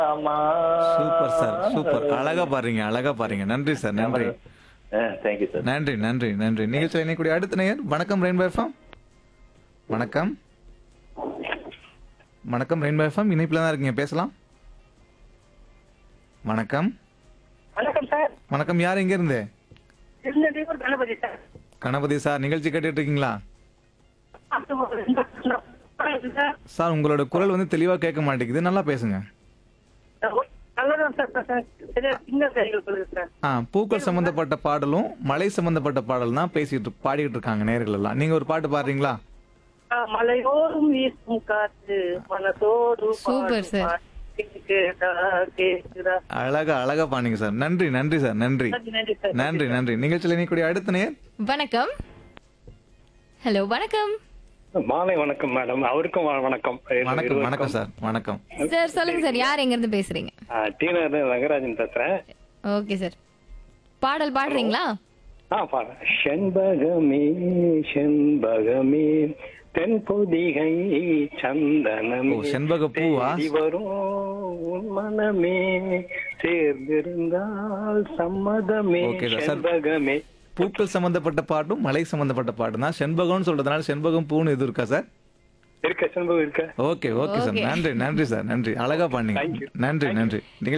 ஆமா super sir super அழகா பாருங்க அழகா பாருங்க நன்றி சார் நன்றி தேங்க்யூ சார் நன்றி நன்றி நன்றி நிகழ்ச்சியில் இணையக்கூடிய அடுத்த நேயர் வணக்கம் ரெயின்போ எஃப்எம் வணக்கம் வணக்கம் ரெயின்போ எஃப்எம் இணைப்பில் தான் இருக்கீங்க பேசலாம் வணக்கம் வணக்கம் சார் வணக்கம் யார் எங்க இருந்து திருநெல்வேலூர் கணபதி சார் கணபதி சார் நிகழ்ச்சி கேட்டுட்டு இருக்கீங்களா சார் சார் உங்களோட குரல் வந்து தெளிவா கேட்க மாட்டேங்குது நல்லா பேசுங்க நல்லதான் சார் சார் சரியா சின்ன சரிகள் சொல்லுங்க சார் ஆ பூக்கள் சம்பந்தப்பட்ட பாடலும் மலை சம்பந்தப்பட்ட பாடல் தான் பேசிட்டு பாடிட்டு இருக்காங்க நேர்கள் எல்லாம் நீங்க ஒரு பாட்டு பாடுறீங்களா ஆ, மலையோரும் வீசும் காற்று மனதோடு Super, sir. கேக்குதா கேக்குதா அழகா அழகா பாடுங்க சார் நன்றி நன்றி சார் நன்றி நன்றி நன்றி சார் நன்றி நன்றி நிகழ்ச்சியில் இணையக்கூடிய அடுத்த நேர் வணக்கம் ஹலோ வணக்கம் மாலை வணக்கம் மேடம் அவருக்கும் வ- வணக்கம் வணக்கம் வணக்கம் சார் வணக்கம் சார் சொல்லுங்க சார் யார் எங்க இருந்து பேசுறீங்க டீனர் ரங்கராஜன் பேசுறேன் ஓகே சார் பாடல் பாடுறீங்களா ஆ பாரு செண்பகமே செண்பகமே தென்பொதிகை சந்தனமே ஓ, செண்பக பூவா? தேடி வரும் உன் மனமே சேர்ந்திருந்தால் சம்மதமே Okay, sir. Sir. செண்பகமே பூக்கள் சம்பந்தப்பட்ட பாட்டும் மலை சம்பந்தப்பட்ட பாட்டும் தான் செண்பகம்னு சொல்றதுனால செண்பகம் பூன்னு எதுவும் இருக்கா சார் இருக்க செண்பகம் இருக்க ஓகே ஓகே சார் Okay. நன்றி நன்றி சார் நன்றி அழகா Thank பண்ணீங்க you. நன்றி நன்றி நிகழ்ச்சி